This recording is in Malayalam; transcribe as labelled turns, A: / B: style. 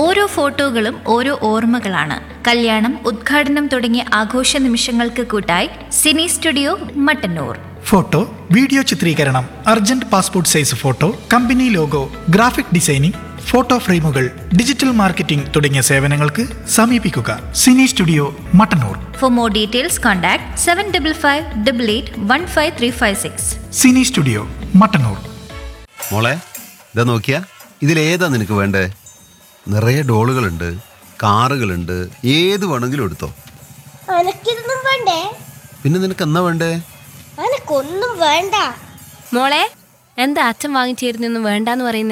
A: ഓരോ ഫോട്ടോകളും ഓരോ ഓർമ്മകളാണ് കല്യാണം ഉദ്ഘാടനം തുടങ്ങിയ ആഘോഷ നിമിഷങ്ങൾക്ക് കൂട്ടായി cine studio Mattannur
B: photo video ചിത്രീകരണം urgent passport size photo company logo graphic designing photo ഫ്രെയിമുകൾ ഡിജിറ്റൽ മാർക്കറ്റിംഗ് തുടങ്ങിയ സേവനങ്ങൾക്ക് സമീപിക്കുക cine studio Mattannur
A: for more details contact seven double five double eight one five three five six
B: cine studio Mattannur
C: മോളെ ഇതാ നോക്കിയാ ഇതിലേതാ നിനക്ക് വേണ്ടേ നിറയെ ഡോളുകളുണ്ട് കാറുകളുണ്ട് ഏത് വേണമെങ്കിലും എടുത്തോ
D: അനക്കിതൊന്നും വേണ്ടേ
C: പിന്നെ നിനക്ക് എന്നാ വേണ്ടേ
D: അനക്കൊന്നും വേണ്ട
E: മോളെ എന്താ അച്ഛൻ വാങ്ങിച്ചു തരുന്നൊന്നും വേണ്ടാന്ന് പറയുന്നേ